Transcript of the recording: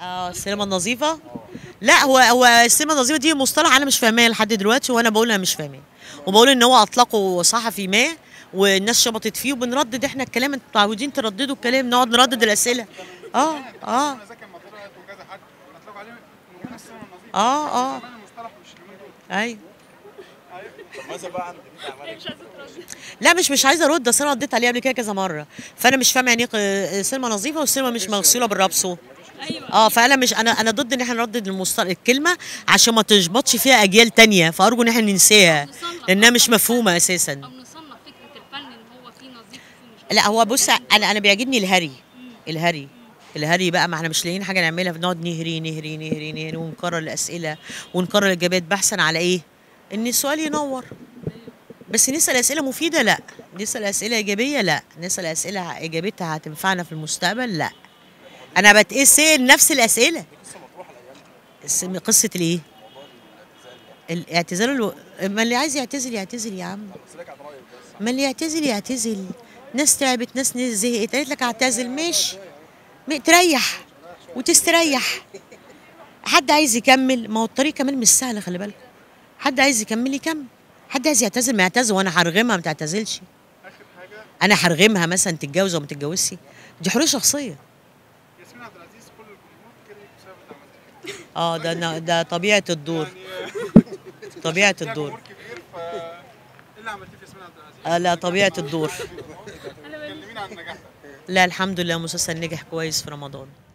اه السينما النظيفه لا هو هو السينما النظيفه دي مصطلح انا مش فاهماه لحد دلوقتي وانا بقول انا مش فاهماه وبقول ان هو اطلقه صحفي ما والناس شبطت فيه وبنردد احنا الكلام انتوا متعودين ترددوا الكلام نقعد نردد الاسئله اه اه زكي ما طلعت وكذا حد اطلقوا عليه نجوم السينما النظيفه اه اه كمان المصطلح مش اليومين دول ايوه مثلا بقى عند انت عملت لا مش مش عايزه ارد اصل انا رديت عليه قبل كده كذا مره فانا مش فاهمه يعني ايه سينما نظيفه والسينما مش مغسوله بالرابسو اه فانا مش انا انا ضد ان احنا نردد المصطلح الكلمه عشان ما تشبطش فيها اجيال تانية فارجو ان احنا ننساها لانها مش مفهومه اساسا او نصنف فكره الفن ان هو فيه نظيف وفيه مش لا هو بص انا انا بيعجبني الهري الهري الهري بقى ما احنا مش لاقيين حاجه نعملها بنقعد نهري نهري نهري نهري ونكرر الاسئله ونكرر الاجابات بحثا على ايه؟ ان السؤال ينور بس نسال اسئله مفيده لا نسال اسئله ايجابيه لا نسال اسئله اجابتها هتنفعنا في المستقبل لا انا بتسال نفس الاسئله الس- قصه الايه؟ الاعتزال الو... ما اللي عايز يعتزل يعتزل يا عم ما اللي يعتزل يعتزل ناس تعبت ناس زهقت قالت لك اعتزل ماشي م- تريح وتستريح حد عايز يكمل ما هو الطريق كمان مش سهل خلي بالكم حد عايز يكمل يكمل حد عايز يعتزل ما يعتزل وانا هرغمها ما تعتزلش انا هرغمها مثلا تتجوز او ما تتجوزش دي حريه شخصيه ياسمين عبد العزيز كل الجمهور كره بسبب اللي عملته اه ده ده طبيعه الدور طبيعه فيها الدور جمهور كبير ف ايه اللي عملتيه في ياسمين عبد العزيز؟ آه لا طبيعه الدور كلمينا عن النجاح ده لا الحمد لله مسلسل نجح كويس في رمضان